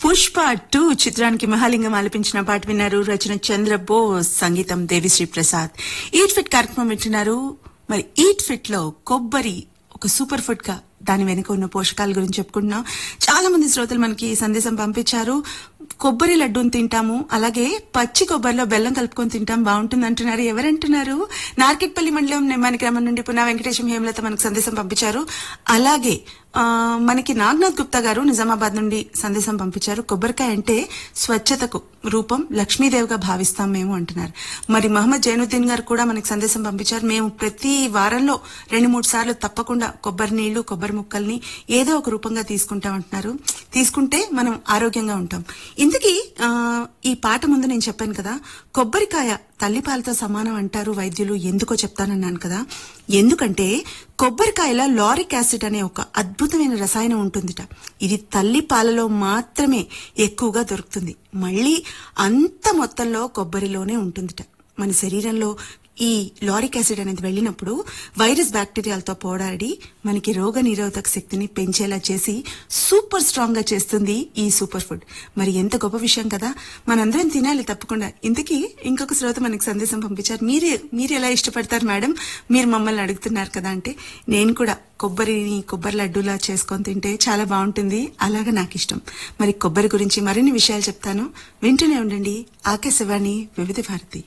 Pushpa two చిత్రానికి మహాలింగం ఆలపించిన పాట విన్నారు రచన చంద్రబోస్ సంగీతం దేవిశ్రీ ప్రసాద్ ఈట్ ఫిట్ కార్యక్రమం వింటున్నారు మరి ఈట్ ఫిట్ లో కొబ్బరి ఒక సూపర్ ఫుడ్ గా దాని వెనుక ఉన్న పోషకాల గురించి చెప్పుకుంటున్నాం చాలా మంది శ్రోతలు మనకి ఈ సందేశం పంపించారు కొబ్బరి లడ్డూని తింటాము అలాగే పచ్చి కొబ్బరిలో బెల్లం కలుపుకొని తింటాం బాగుంటుంది అంటున్నారు ఎవరంటున్నారు నార్కెట్పల్లి మండలం నెమ్మాని గ్రామం నుండి పునా వెంకటేశం హేమలత మనకు సందేశం పంపించారు అలాగే ఆ, మనకి నాగ్నాథ్ గుప్తా గారు నిజామాబాద్ నుండి సందేశం పంపించారు కొబ్బరికాయ అంటే స్వచ్ఛతకు రూపం లక్ష్మీదేవిగా భావిస్తాం మేము అంటున్నారు మరి మహమ్మద్ జైనుద్దీన్ గారు కూడా మనకి సందేశం పంపించారు మేము ప్రతి వారంలో రెండు మూడు సార్లు తప్పకుండా కొబ్బరి నీళ్లు కొబ్బరి ముక్కల్ని ఏదో ఒక రూపంగా తీసుకుంటాం అంటున్నారు తీసుకుంటే మనం ఆరోగ్యంగా ఉంటాం ఇంతకీ ఆ, ఈ పాట ముందు నేను చెప్పాను కదా కొబ్బరికాయ తల్లిపాలతో సమానం అంటారు వైద్యులు ఎందుకో చెప్తానన్నాను కదా ఎందుకంటే కొబ్బరికాయలో లారిక్ యాసిడ్ అనే ఒక అద్భుతమైన రసాయనం ఉంటుందిట ఇది తల్లి పాలలో మాత్రమే ఎక్కువగా దొరుకుతుంది మళ్ళీ అంత మొత్తంలో కొబ్బరిలోనే ఉంటుందిట మన శరీరంలో ఈ లారిక్ యాసిడ్ అనేది వెళ్ళినప్పుడు వైరస్ బ్యాక్టీరియాలతో పోరాడి మనకి రోగ నిరోధక శక్తిని పెంచేలా చేసి సూపర్ స్ట్రాంగ్ గా చేస్తుంది ఈ సూపర్ ఫుడ్ మరి ఎంత గొప్ప విషయం కదా మనందరం తినాలి తప్పకుండా ఇంతకీ ఇంకొక శ్రోత మనకి సందేశం పంపించారు మీరే మీరు ఎలా ఇష్టపడతారు మేడం మీరు మమ్మల్ని అడుగుతున్నారు కదా అంటే నేను కూడా కొబ్బరిని కొబ్బరి లడ్డూలా చేసుకొని తింటే చాలా బాగుంటుంది అలాగా నాకు ఇష్టం మరి కొబ్బరి గురించి మరిన్ని విషయాలు చెప్తాను వింటూనే ఉండండి ఆకాశవాణి వివిధ భారతి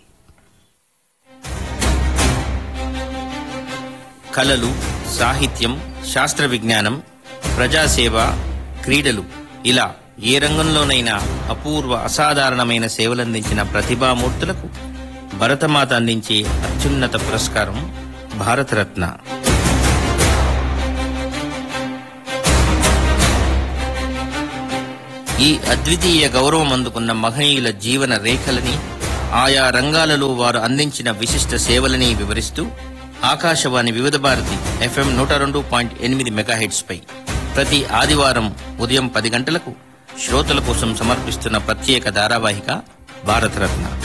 కళలు సాహిత్యం శాస్త్ర విజ్ఞానం ప్రజాసేవ క్రీడలు ఇలా ఏ రంగంలోనైనా అపూర్వ అసాధారణమైన సేవలందించిన ప్రతిభామూర్తులకు భరతమాత అందించే అత్యున్నత పురస్కారం భారతరత్న ఈ అద్వితీయ గౌరవం అందుకున్న మహనీయుల జీవన రేఖలని ఆయా రంగాలలో వారు అందించిన విశిష్ట సేవలని వివరిస్తూ ఆకాశవాణి వివిధ భారతి ఎఫ్ఎం నూట రెండు పాయింట్ ఎనిమిది మెగాహెడ్స్ పై ప్రతి ఆదివారం ఉదయం పది గంటలకు శ్రోతల కోసం సమర్పిస్తున్న ప్రత్యేక ధారావాహిక భారతరత్న